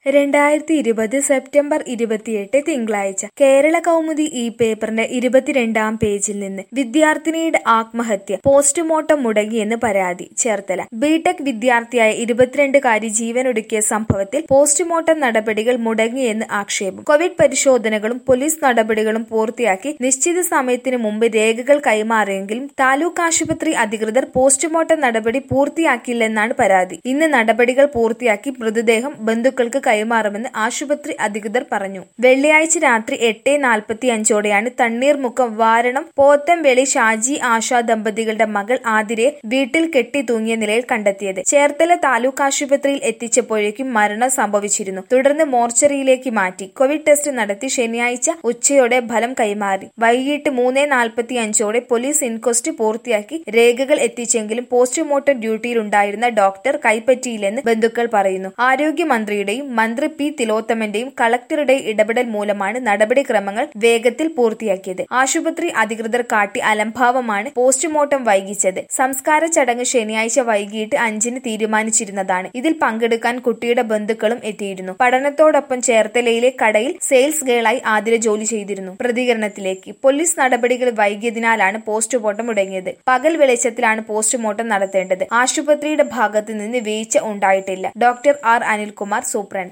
രണ്ടായിരത്തി ഇരുപത് സെപ്റ്റംബർ ഇരുപത്തിയെട്ട് തിങ്കളാഴ്ച കേരള കൗമുദി ഈ പേപ്പറിന്റെ ഇരുപത്തിരണ്ടാം പേജിൽ നിന്ന് വിദ്യാർത്ഥിനിയുടെ ആത്മഹത്യ പോസ്റ്റ്മോർട്ടം മുടങ്ങിയെന്ന് പരാതി ചേർത്തല ബിടെക് വിദ്യാർത്ഥിയായ ഇരുപത്തിരണ്ടുകാരി ജീവനൊടുക്കിയ സംഭവത്തിൽ പോസ്റ്റ്മോർട്ടം നടപടികൾ മുടങ്ങിയെന്ന് ആക്ഷേപം കോവിഡ് പരിശോധനകളും പോലീസ് നടപടികളും പൂർത്തിയാക്കി നിശ്ചിത സമയത്തിന് മുമ്പ് രേഖകൾ കൈമാറിയെങ്കിലും താലൂക്ക് ആശുപത്രി അധികൃതർ പോസ്റ്റ്മോർട്ടം നടപടി പൂർത്തിയാക്കിയില്ലെന്നാണ് പരാതി ഇന്ന് നടപടികൾ പൂർത്തിയാക്കി മൃതദേഹം ബന്ധുക്കൾക്ക് കൈമാറുമെന്ന് ആശുപത്രി അധികൃതർ പറഞ്ഞു വെള്ളിയാഴ്ച രാത്രി എട്ട് നാൽപ്പത്തി അഞ്ചോടെയാണ് തണ്ണീർമുക്കം വാരണം പോത്തംവെളി ഷാജി ആശാ ദമ്പതികളുടെ മകൾ ആതിരയെ വീട്ടിൽ കെട്ടി തൂങ്ങിയ നിലയിൽ കണ്ടെത്തിയത് ചേർത്തല താലൂക്ക് ആശുപത്രിയിൽ എത്തിച്ചപ്പോഴേക്കും മരണം സംഭവിച്ചിരുന്നു തുടർന്ന് മോർച്ചറിയിലേക്ക് മാറ്റി കോവിഡ് ടെസ്റ്റ് നടത്തി ശനിയാഴ്ച ഉച്ചയോടെ ഫലം കൈമാറി വൈകിട്ട് മൂന്ന് നാൽപ്പത്തി അഞ്ചോടെ പോലീസ് ഇൻക്വസ്റ്റ് പൂർത്തിയാക്കി രേഖകൾ എത്തിച്ചെങ്കിലും പോസ്റ്റ്മോർട്ടം ഡ്യൂട്ടിയിലുണ്ടായിരുന്ന ഡോക്ടർ കൈപ്പറ്റിയില്ലെന്ന് ബന്ധുക്കൾ പറയുന്നു ആരോഗ്യമന്ത്രിയുടെയും മന്ത്രി പി തിലോത്തമന്റെയും കളക്ടറുടെയും ഇടപെടൽ മൂലമാണ് നടപടിക്രമങ്ങൾ വേഗത്തിൽ പൂർത്തിയാക്കിയത് ആശുപത്രി അധികൃതർ കാട്ടി അലംഭാവമാണ് പോസ്റ്റ്മോർട്ടം വൈകിച്ചത് സംസ്കാര ചടങ്ങ് ശനിയാഴ്ച വൈകിട്ട് അഞ്ചിന് തീരുമാനിച്ചിരുന്നതാണ് ഇതിൽ പങ്കെടുക്കാൻ കുട്ടിയുടെ ബന്ധുക്കളും എത്തിയിരുന്നു പഠനത്തോടൊപ്പം ചേർത്തലയിലെ കടയിൽ സെയിൽസ് ഗേളായി ആതിര ജോലി ചെയ്തിരുന്നു പ്രതികരണത്തിലേക്ക് പോലീസ് നടപടികൾ വൈകിയതിനാലാണ് പോസ്റ്റ്മോർട്ടം മുടങ്ങിയത് പകൽ വെളിച്ചത്തിലാണ് പോസ്റ്റ്മോർട്ടം നടത്തേണ്ടത് ആശുപത്രിയുടെ ഭാഗത്ത് നിന്ന് വീഴ്ച ഉണ്ടായിട്ടില്ല ഡോക്ടർ ആർ അനിൽകുമാർ സൂപ്രണ്ട്